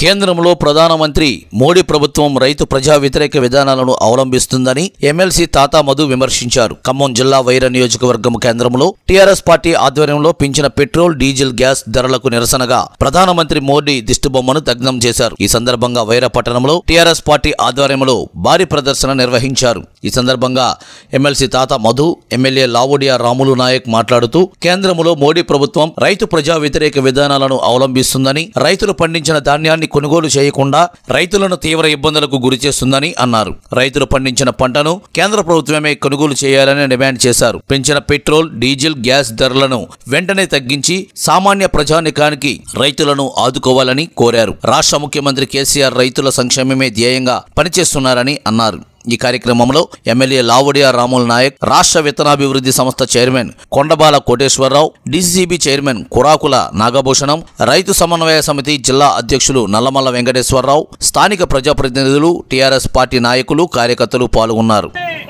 కేంద్రంలో ప్రధానమంత్రి మోడీ ప్రభుత్వం రైతు ప్రజా వ్యతిరేక విధానాలను అవలంబిస్తుందని ఎమ్మెల్సీ తాతా మధు విమర్శించారు ఖమ్మం జిల్లా వైర నియోజకవర్గం కేంద్రంలో టీఆర్ఎస్ పార్టీ ఆధ్వర్యంలో పెంచిన పెట్రోల్ డీజిల్ గ్యాస్ ధరలకు నిరసనగా ప్రధానమంత్రి మోడీ దిష్టిబొమ్మను దగ్ధం చేశారు ఈ సందర్భంగా వైర పట్టణంలో టీఆర్ఎస్ పార్టీ ఆధ్వర్యంలో భారీ ప్రదర్శన నిర్వహించారు ఈ సందర్భంగా ఎమ్మెల్సీ తాత మధు ఎమ్మెల్యే లావుడియా రాములు నాయక్ మాట్లాడుతూ కేంద్రంలో మోడీ ప్రభుత్వం రైతు ప్రజా వ్యతిరేక విధానాలను అవలంబిస్తుందని రైతులు పండించిన ధాన్యాన్ని కొనుగోలు చేయకుండా రైతులను తీవ్ర ఇబ్బందులకు గురి చేస్తుందని అన్నారు రైతులు పండించిన పంటను కేంద్ర ప్రభుత్వమే కొనుగోలు చేయాలని డిమాండ్ చేశారు పెంచిన పెట్రోల్ డీజిల్ గ్యాస్ ధరలను వెంటనే తగ్గించి సామాన్య ప్రజానికానికి రైతులను ఆదుకోవాలని కోరారు రాష్ట్ర ముఖ్యమంత్రి కేసీఆర్ రైతుల సంక్షేమమే ధ్యేయంగా పనిచేస్తున్నారని అన్నారు ఈ కార్యక్రమంలో ఎమ్మెల్యే లావుడియా రాముల్ నాయక్ రాష్ట్ర విత్తనాభివృద్ధి సంస్థ chairman Kondabala Koteswara Rao DCB chairman Kurakula Nagabhushanam రైతు సమన్వయ సమితి జిల్లా అధ్యక్షులు నల్లమల్ల వెంకటేశ్వరరావు స్థానిక ప్రజాప్రతినిధులు టీఆర్ఎస్ పార్టీ నాయకులు కార్యకర్తలు పాల్గొన్నారు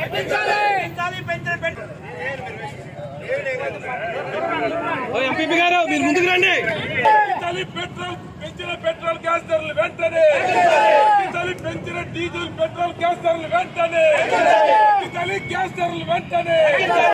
ఓ ఎంపీపీ గారు మీరు ముందుకు రండి పెంచాలి పెట్రోల్ పెంచిన పెట్రోల్ గ్యాస్ ధరలు వెంటనే పెంచాలి పెంచిన డీజిల్ పెట్రోల్ గ్యాస్ ధరలు వెంటనే పెంచాలి గ్యాస్ ధరలు వెంటనే